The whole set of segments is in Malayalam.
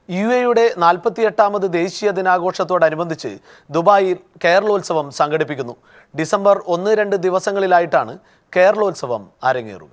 യു എയുടെ നാൽപ്പത്തിയെട്ടാമത് ദേശീയ ദിനാഘോഷത്തോടനുബന്ധിച്ച് ദുബായിൽ കേരളോത്സവം സംഘടിപ്പിക്കുന്നു ഡിസംബർ ഒന്ന് രണ്ട് ദിവസങ്ങളിലായിട്ടാണ് കേരളോത്സവം അരങ്ങേറുക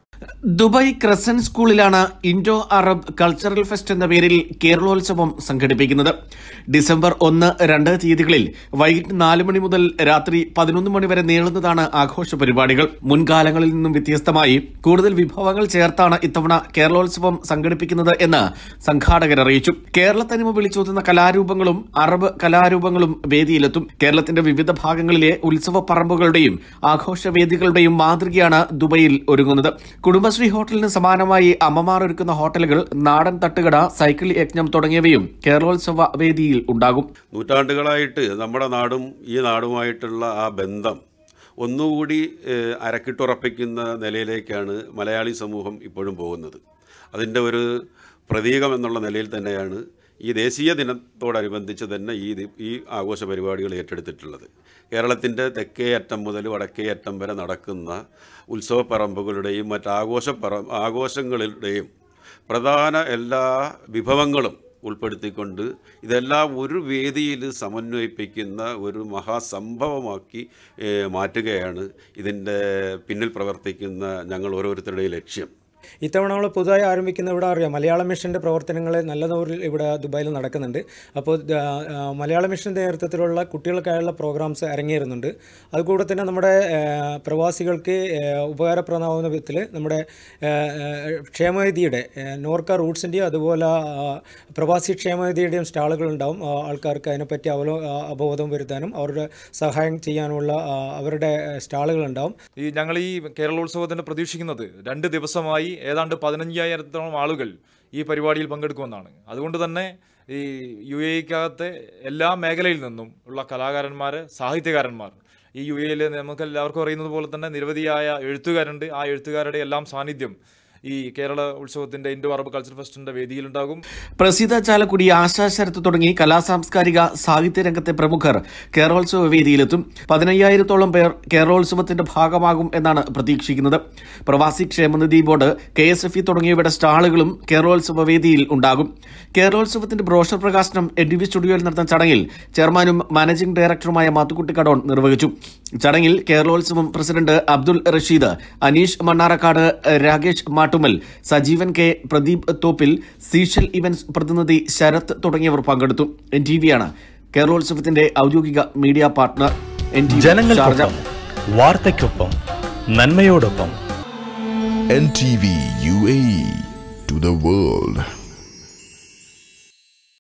ദുബായ് ക്രസൻ സ്കൂളിലാണ് ഇൻഡോ അറബ് കൾച്ചറൽ ഫെസ്റ്റ് എന്ന പേരിൽ കേരളോത്സവം സംഘടിപ്പിക്കുന്നത് ഡിസംബർ ഒന്ന് രണ്ട് തീയതികളിൽ വൈകിട്ട് നാല് മണി മുതൽ രാത്രി പതിനൊന്ന് മണി വരെ നീളുന്നതാണ് ആഘോഷ പരിപാടികൾ മുൻകാലങ്ങളിൽ നിന്നും വ്യത്യസ്തമായി കൂടുതൽ വിഭവങ്ങൾ ചേർത്താണ് ഇത്തവണ കേരളോത്സവം സംഘടിപ്പിക്കുന്നത് എന്ന് സംഘാടകർ അറിയിച്ചു കേരളത്തനിമ വിളിച്ചോതുന്ന കലാരൂപങ്ങളും അറബ് കലാരൂപങ്ങളും വേദിയിലെത്തും കേരളത്തിന്റെ വിവിധ ഭാഗങ്ങളിലെ ഉത്സവ പറമ്പുകളുടെയും ആഘോഷവേദികളുടെയും മാതൃകയാണ് ദുബൈയിൽ ഒരുങ്ങുന്നത് കുടുംബശ്രീ ഹോട്ടലിന് സമാനമായി അമ്മമാർ ഒരുക്കുന്ന ഹോട്ടലുകൾ നാടൻ തട്ടുകട സൈക്കിൾ യജ്ഞം തുടങ്ങിയവയും കേരളോത്സവ വേദിയിൽ ഉണ്ടാകും നൂറ്റാണ്ടുകളായിട്ട് നമ്മുടെ നാടും ഈ നാടുമായിട്ടുള്ള ആ ബന്ധം ഒന്നുകൂടി ഏഹ്, അരക്കിട്ടുറപ്പിക്കുന്ന നിലയിലേക്കാണ് മലയാളി സമൂഹം ഇപ്പോഴും പോകുന്നത് അതിൻ്റെ ഒരു പ്രതീകം എന്നുള്ള നിലയിൽ തന്നെയാണ് ഈ ദേശീയ ദിനത്തോടനുബന്ധിച്ച് തന്നെ ഈ ദി- ഈ ആഘോഷ പരിപാടികൾ ഏറ്റെടുത്തിട്ടുള്ളത് കേരളത്തിൻ്റെ തെക്കേ അറ്റം മുതൽ വടക്കേ അറ്റം വരെ നടക്കുന്ന ഉത്സവപ്പറമ്പുകളുടെയും മറ്റ് ആഘോഷ പറ ആഘോഷങ്ങളുടെയും പ്രധാന എല്ലാ വിഭവങ്ങളും ഉൾപ്പെടുത്തിക്കൊണ്ട് ഇതെല്ലാം ഒരു വേദിയിൽ സമന്വയിപ്പിക്കുന്ന ഒരു മഹാസംഭവമാക്കി ഏഹ്, മാറ്റുകയാണ് ഇതിൻ്റെ പിന്നിൽ പ്രവർത്തിക്കുന്ന ഞങ്ങൾ ഓരോരുത്തരുടെയും ലക്ഷ്യം ഇത്തവണ നമ്മൾ പുതുതായി ആരംഭിക്കുന്ന ഇവിടെ അറിയാം മലയാള മിഷൻ്റെ പ്രവർത്തനങ്ങൾ നല്ല തോതിൽ ഇവിടെ ദുബായിൽ നടക്കുന്നുണ്ട് അപ്പോൾ ദ- ആ, മലയാള മിഷൻ്റെ നേതൃത്വത്തിലുള്ള കുട്ടികൾക്കായുള്ള പ്രോഗ്രാംസ് അരങ്ങേറുന്നുണ്ട് അതുകൂടെ തന്നെ നമ്മുടെ ആ, പ്രവാസികൾക്ക് ആ, ഉപകാരപ്രദമാവുന്ന വിധത്തിൽ നമ്മുടെ ആ, ആ, ക്ഷേമനിധിയുടെ ആ, നോർക്ക റൂട്ട്സിൻ്റെയും അതുപോലെ ആ, പ്രവാസി ക്ഷേമനിധിയുടെയും സ്റ്റാളുകൾ ഉണ്ടാവും ആ, ആൾക്കാർക്ക് അതിനെപ്പറ്റി അവലോ ആ, അവബോധം വരുത്താനും അവരുടെ സഹായം ചെയ്യാനുമുള്ള ആ, അവരുടെ സ്റ്റാളുകൾ ഉണ്ടാവും ഈ ഞങ്ങൾ ഈ കേരളോത്സവത്തിന് പ്രതീക്ഷിക്കുന്നത് രണ്ട് ദിവസമായി ഏതാണ്ട് പതിനഞ്ചായിരത്തോളം ആളുകൾ ഈ പരിപാടിയിൽ പങ്കെടുക്കുമെന്നാണ് അതുകൊണ്ട് തന്നെ ഈ യു എക്കകത്തെ എല്ലാ മേഖലയിൽ നിന്നും ഉള്ള കലാകാരന്മാർ സാഹിത്യകാരന്മാർ ഈ യു എയിൽ നമുക്ക് എല്ലാവർക്കും അറിയുന്നത് പോലെ തന്നെ നിരവധിയായ എഴുത്തുകാരുണ്ട് ആ എഴുത്തുകാരുടെ എല്ലാം സാന്നിധ്യം ഈ കേരള ഉത്സവത്തിൻ്റെ ഇൻഡോ അറബ് കൾച്ചർ ഫെസ്റ്റിൻ്റെ വേദിയിലുണ്ടാകും പ്രസിദ്ധ ചാലക്കുടി ആശാ ശരത്ത് തുടങ്ങി കലാസാംസ്കാരിക സാഹിത്യ രംഗത്തെ പ്രമുഖർ കേരളോത്സവ വേദിയിലെത്തും പതിനയ്യായിരത്തോളം പേർ കേരളോത്സവത്തിന്റെ ഭാഗമാകും എന്നാണ് പ്രതീക്ഷിക്കുന്നത് പ്രവാസി ക്ഷേമനിധി board K S F E തുടങ്ങിയവയുടെ സ്റ്റാളുകളും കേരളോത്സവ വേദിയിൽ ഉണ്ടാകും കേരളോത്സവത്തിന്റെ ബ്രോഷർ പ്രകാശനം എൻ ടി വി സ്റ്റുഡിയോയിൽ നടന്ന ചടങ്ങിൽ ചെയർമാനും മാനേജിംഗ് ഡയറക്ടറുമായ മാത്തുക്കുട്ടി കടോൺ നിർവഹിച്ചു ചടങ്ങിൽ Keralotsavam president Abdul Rasheed Aneesh Mannarakkad Rakesh Mattumal Sajeevan K Pradeep Thoppil Seashell events പ്രതിനിധി ശരത് തുടങ്ങിയവർ പങ്കെടുത്തു എൻ ടി വിയാണ് കേരളോത്സവത്തിന്റെ ഔദ്യോഗിക media partner N T V Sharjah ജനങ്ങൾക്കൊപ്പം വാർത്തയ്ക്കൊപ്പം നന്മയോടൊപ്പം NTV UAE to the world.